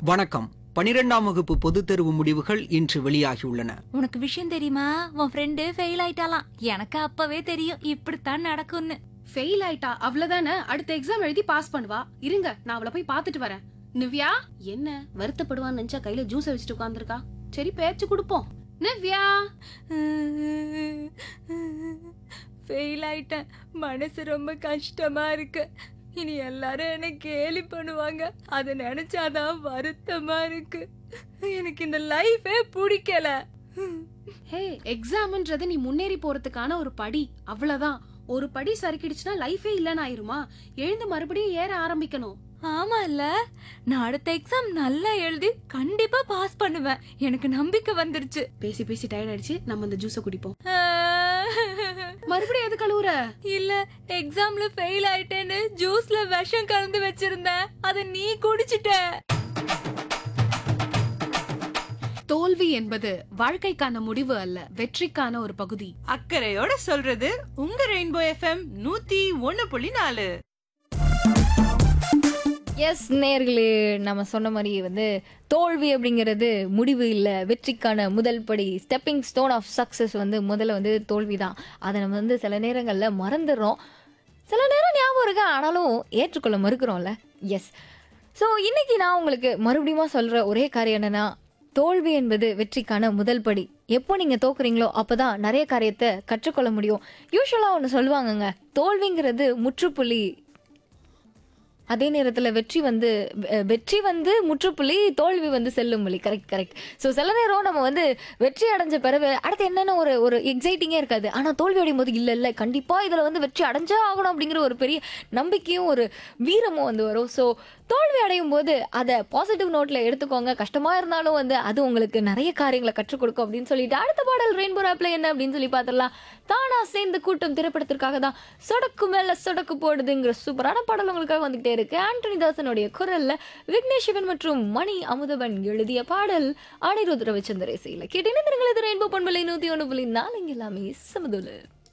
வணக்கம் பனிரெண்டாம் வகுப்பு பொதுத் தேர்வு முடிவுகள் இன்று வெளியாகியுள்ளன உனக்கு விஷயம் தெரியுமா உன் ஃப்ரெண்டு ஃபெயில் ஆயிட்டாலாம் எனக்கு அப்பவே தெரியும் இப்படித்தான் நடக்கும்னு ஃபெயில் ஆயிட்டா அவ்வளவுதானே அடுத்த எக்ஸாம் எழுதி பாஸ் பண்ணுவா இருங்க நான் அவளை போய் பார்த்துட்டு வரேன் நிவ்யா என்ன வருத்தப்படுவான்னு நினைச்சா கையில ஜூஸ் வச்சுட்டு உட்கார்ந்திருக்கா சரி பேச்சு கொடுப்போம் நிவ்யா ஃபெயில் ஆயிட்டேன் மனசு ரொம்ப கஷ்டமா இருக்கு இனி எல்லாரும் என்ன கேலி பண்ணுவாங்க அதை நினைச்சாதான் வருத்தமா இருக்கு எனக்கு இந்த லைஃபே பிடிக்கல ஹே எக்ஸாம்ன்றது நீ முன்னேறி போறதுக்கான ஒரு படி அவ்வளவுதான் ஒரு படி சறுக்கிடுச்சுன்னா லைஃபே இல்லைன்னு ஆயிருமா எழுந்து மறுபடியும் ஏற ஆரம்பிக்கணும் ஆமா இல்ல நான் அடுத்த எக்ஸாம் நல்லா எழுதி கண்டிப்பா பாஸ் பண்ணுவேன் எனக்கு நம்பிக்கை வந்துருச்சு பேசி பேசி டயர்ட் ஆயிடுச்சு நம்ம இந்த ஜூஸை குடிப்போம் மறுபடியும் எது கழுவுற இல்ல எக்ஸாம்ல ஃபெயில் ஆயிட்டேன்னு ஜூஸ்ல விஷம் கலந்து வச்சிருந்தேன் அத நீ குடிச்சிட்ட தோல்வி என்பது வாழ்க்கைக்கான முடிவு அல்ல வெற்றிக்கான ஒரு பகுதி அக்கறையோட சொல்றது உங்க ரெயின்போ எஃப்எம் நூத்தி ஒன்னு புள்ளி நாலு எஸ் நேர்களே நம்ம சொன்ன மாதிரி வந்து தோல்வி அப்படிங்கிறது முடிவு இல்லை வெற்றிக்கான முதல் படி ஸ்டெப்பிங் ஸ்டோன் ஆஃப் சக்ஸஸ் வந்து முதல்ல வந்து தோல்வி தான் அதை நம்ம வந்து சில நேரங்களில் மறந்துடுறோம் சில நேரம் ஞாபகம் இருக்கு ஆனாலும் ஏற்றுக்கொள்ள மறுக்கிறோம்ல எஸ் ஸோ இன்னைக்கு நான் உங்களுக்கு மறுபடியும் சொல்கிற ஒரே காரியம் என்னன்னா தோல்வி என்பது வெற்றிக்கான முதல் படி எப்போ நீங்கள் தோக்குறீங்களோ அப்போ தான் நிறைய காரியத்தை கற்றுக்கொள்ள முடியும் யூஸ்வலாக ஒன்று சொல்லுவாங்கங்க தோல்விங்கிறது முற்றுப்புள்ளி அதே நேரத்தில் வெற்றி வந்து வெ- வெற்றி வந்து முற்றுப்புள்ளி தோல்வி வந்து செல்லும் வழி கரெக்ட் கரெக்ட் ஸோ சில நேரம் நம்ம வந்து வெற்றி அடைஞ்ச பிறகு அடுத்து என்னென்ன ஒரு ஒரு எக்ஸைட்டிங்கே இருக்காது ஆனால் தோல்வி அடையும் போது இல்லை இல்லை கண்டிப்பாக இதில் வந்து வெற்றி அடைஞ்சே ஆகணும் அப்படிங்கிற ஒரு பெரிய நம்பிக்கையும் ஒரு வீரமும் வந்து வரும் ஸோ தோல்வி அடையும் போது அதை பாசிட்டிவ் நோட்டில் எடுத்துக்கோங்க கஷ்டமாக இருந்தாலும் வந்து அது உங்களுக்கு நிறைய காரியங்களை கற்றுக் கொடுக்கும் அப்படின்னு சொல்லிட்டு அடுத்த பாடல் ரெயின்போ ஆப்ல என்ன அப்படின்னு சொல்லி பார்த்துடலாம் தானா சேர்ந்து கூட்டம் திரைப்படத்திற்காக தான் சொடக்கு மேல சொடக்கு போடுதுங்கிற சூப்பரான பாடல் உங்களுக்காக வந்துகிட்டே இருக்கு ஆண்டனி தாசனுடைய குரல்ல விக்னேஷ் சிவன் மற்றும் மணி அமுதவன் எழுதிய பாடல் அனிருத் ரவிச்சந்திர இசையில கேட்டீங்கன்னா ரெயின்போ பண்பலை நூத்தி ஒன்று புள்ளி நாலு இங்க எல்லாமே சமதுல